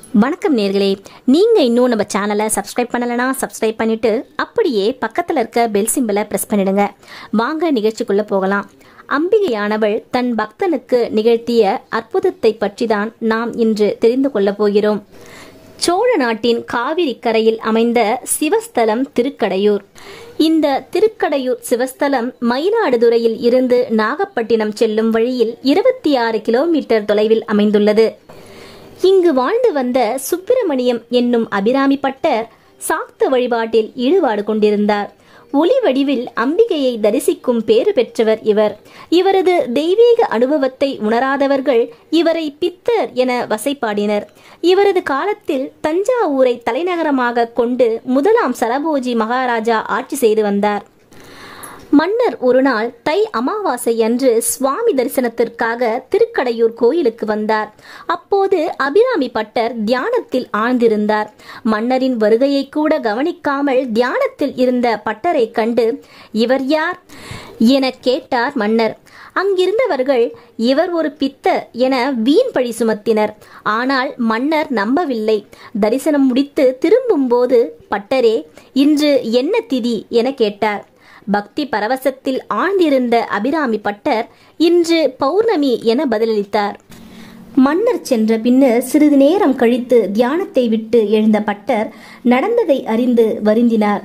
வணக்கம் நேர்களே நீங்க இன்னும் நம்ம சேனலை சப்ஸ்கிரைப் பண்ணலைன்னா சப்ஸ்கிரைப் பண்ணிட்டு அப்படியே பக்கத்துல இருக்க பெல் சிம்பலை பிரஸ் பண்ணிடுங்க வாங்க நிகழ்ச்சிக்குள்ள போகலாம் அம்பிகையானவள் தன் பக்தனுக்கு நிகழ்த்திய அற்புதத்தை பற்றிதான் நாம் இன்று தெரிந்து கொள்ளப் போகிறோம் சோழ நாட்டின் காவிரி கரையில் அமைந்த சிவஸ்தலம் திருக்கடையூர் இந்த திருக்கடையூர் சிவஸ்தலம் மயிலாடுதுறையில் இருந்து நாகப்பட்டினம் செல்லும் வழியில் இருபத்தி ஆறு கிலோமீட்டர் தொலைவில் அமைந்துள்ளது இங்கு வாழ்ந்து வந்த சுப்பிரமணியம் என்னும் அபிராமி பட்டர் சாக்த வழிபாட்டில் ஈடுபாடு கொண்டிருந்தார் ஒளி வடிவில் அம்பிகையை தரிசிக்கும் பேறு பெற்றவர் இவர் இவரது தெய்வீக அனுபவத்தை உணராதவர்கள் இவரை பித்தர் என வசைப்பாடினர் இவரது காலத்தில் தஞ்சாவூரை தலைநகரமாக கொண்டு முதலாம் சரபோஜி மகாராஜா ஆட்சி செய்து வந்தார் மன்னர் ஒரு நாள் தை அமாவாசை அன்று சுவாமி தரிசனத்திற்காக திருக்கடையூர் கோயிலுக்கு வந்தார் அப்போது அபிராமி பட்டர் தியானத்தில் ஆழ்ந்திருந்தார் மன்னரின் வருகையை கூட கவனிக்காமல் தியானத்தில் இருந்த பட்டரை கண்டு இவர் யார் என கேட்டார் மன்னர் அங்கிருந்தவர்கள் இவர் ஒரு பித்தர் என வீண் பழி சுமத்தினர் ஆனால் மன்னர் நம்பவில்லை தரிசனம் முடித்து திரும்பும்போது பட்டரே இன்று என்ன திதி என கேட்டார் பக்தி பரவசத்தில் ஆழ்ந்திருந்த அபிராமி பட்டர் இன்று பௌர்ணமி என பதிலளித்தார் மன்னர் சென்ற பின்னர் சிறிது நேரம் கழித்து தியானத்தை விட்டு எழுந்த பட்டர் நடந்ததை அறிந்து வருந்தினார்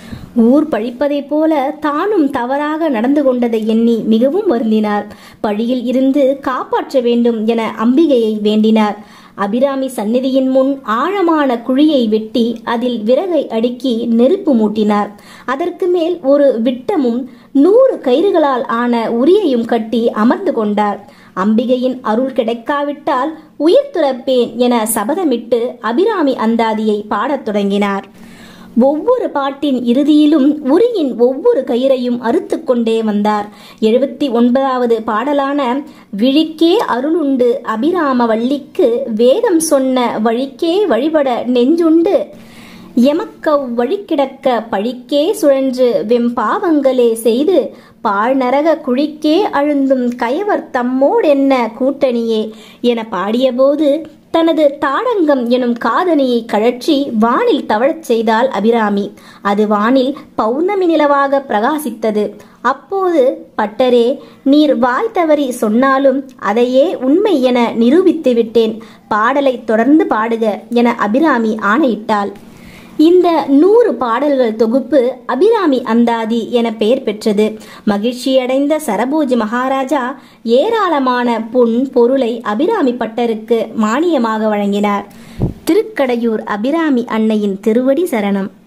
ஊர் பழிப்பதைப் போல தானும் தவறாக நடந்து கொண்டதை எண்ணி மிகவும் வருந்தினார் பழியில் இருந்து காப்பாற்ற வேண்டும் என அம்பிகையை வேண்டினார் அபிராமி சந்நிதியின் முன் ஆழமான குழியை வெட்டி அதில் விறகை அடுக்கி நெருப்பு மூட்டினார் அதற்கு மேல் ஒரு விட்டமும் நூறு கயிறுகளால் ஆன உரியையும் கட்டி அமர்ந்து கொண்டார் அம்பிகையின் அருள் கிடைக்காவிட்டால் உயிர் துறப்பேன் என சபதமிட்டு அபிராமி அந்தாதியை பாடத் தொடங்கினார் ஒவ்வொரு பாட்டின் இறுதியிலும் உரியின் ஒவ்வொரு கயிறையும் அறுத்து கொண்டே வந்தார் எழுபத்தி ஒன்பதாவது பாடலான விழிக்கே அருளுண்டு அபிராம வள்ளிக்கு வேதம் சொன்ன வழிக்கே வழிபட நெஞ்சுண்டு எமக்கவ் வழிக்கிடக்க பழிக்கே சுழன்று வெம்பாவங்களே செய்து பாழ்நரக குழிக்கே அழுந்தும் கயவர் தம்மோடென்ன கூட்டணியே என பாடியபோது தனது தாடங்கம் எனும் காதணியை கழற்றி வானில் தவழச் செய்தாள் அபிராமி அது வானில் பௌர்ணமி நிலவாக பிரகாசித்தது அப்போது பட்டரே நீர் வாய் தவறி சொன்னாலும் அதையே உண்மை என நிரூபித்து விட்டேன் பாடலை தொடர்ந்து பாடுக என அபிராமி ஆணையிட்டாள் இந்த நூறு பாடல்கள் தொகுப்பு அபிராமி அந்தாதி என பெயர் பெற்றது மகிழ்ச்சியடைந்த சரபோஜி மகாராஜா ஏராளமான பொன் பொருளை அபிராமி பட்டருக்கு மானியமாக வழங்கினார் திருக்கடையூர் அபிராமி அன்னையின் திருவடி சரணம்